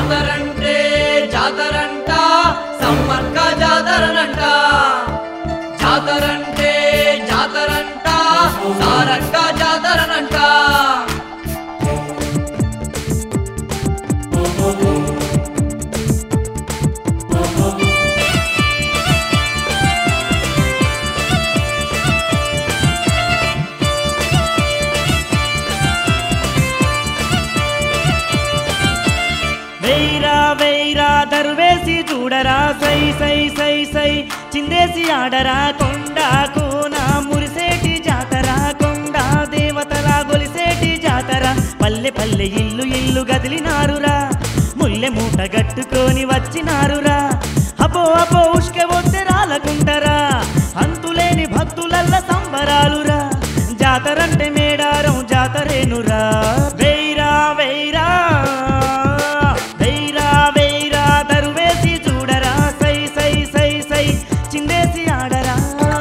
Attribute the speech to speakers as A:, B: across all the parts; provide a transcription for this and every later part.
A: జాతరంటే జాతరంట సమ్మక్క జాతరనంట జాతరంటే జాతరంట సారక్క జాతరనంట
B: వెయ్రా వెయ్రా దరువేసి చూడరా సై సై సై సై చిందేసి ఆడరా కొండ కోన మురిసేటి జాతర కొండ దేవతల గొలిసేటి జాతర పల్లె పల్లె ఇల్లు ఇల్లు గదిలినారురా ముల్లె మూట గట్టుకొని వచ్చినారురా అపో అపో ఉష్కె వస్తే రాలకుంటరా అంతులేని భక్తులల్ల సంబరాలురా జాతరంటే మేడారం జాతరేనురా వెయ్రా వెయ్రా వెయ్రా వెయ్రా దరువేసి చూడరా సై సై సై సై చిందేసి ఆడరా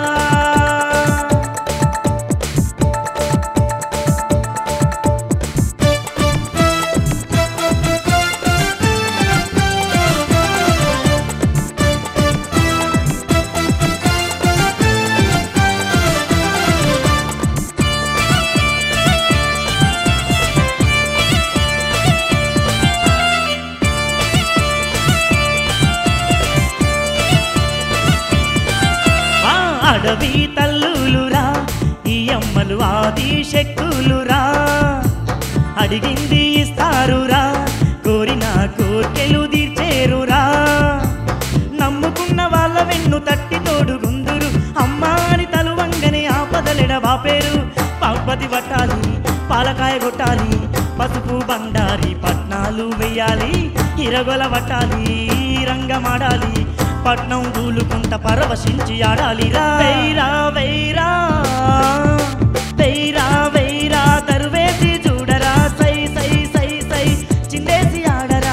B: ఆ అడవి తల్లులురా ఈ అమ్మలు ఆది శక్తులురా అడిగింది ఇస్తారురా కోరిన కోర్కెలు తీర్చేరురా నమ్ముకున్న వాళ్ళ వెన్ను తట్టి తోడుగుందురు అమ్మా అని తలువంగని ఆపదలెడ బాపేరు పబ్బది పట్టాలి పాలకాయ కొట్టాలి పసుపు బండారి పట్నాలు వెయ్యాలి ఇరగొల పట్టాలి రంగమాడాలి పట్నం దూలుకుంట పరవశించి ఆడాలి వైరా వైరా వైరా వైరా తరువేసి చూడరా సై సై సై సై చిందేసి ఆడరా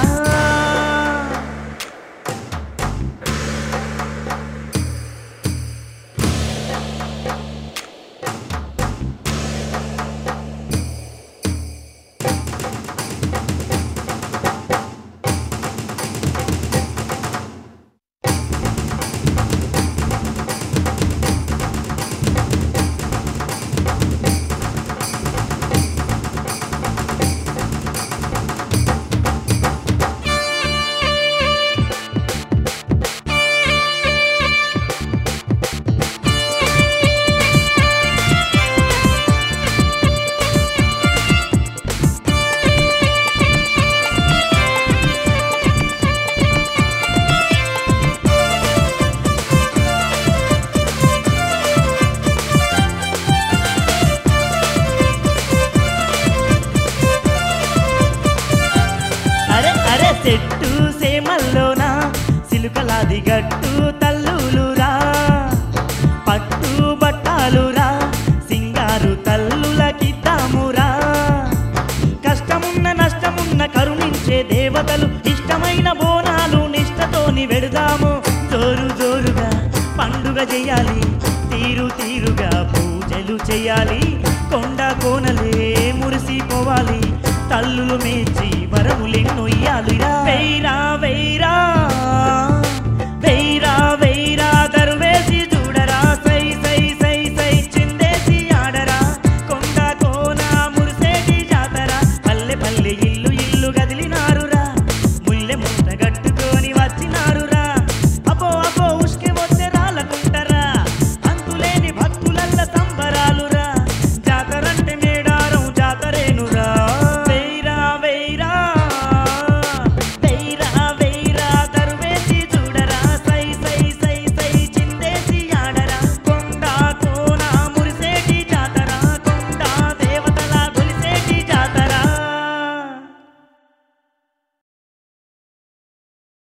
B: అరే అరే చెట్టు సేమల్లోన సిలుకలాది గట్టు తల్లులురా పట్టు బట్టాలురా సింగారు తల్లులకిద్దామురా కష్టమున్న నష్టమున్న కరుణించే దేవతలు ఇష్టమైన బోనాలు నిష్టతోని వెడుదాము జోరు జోరుగా పండుగ చేయాలి తీరు తీరుగా పూజలు చేయాలి కొండ కోనలే మురిసిపోవాలి తల్లులు మేచి వరములెన్నొయ్యాలిరా వెయ్రా వెయ్రా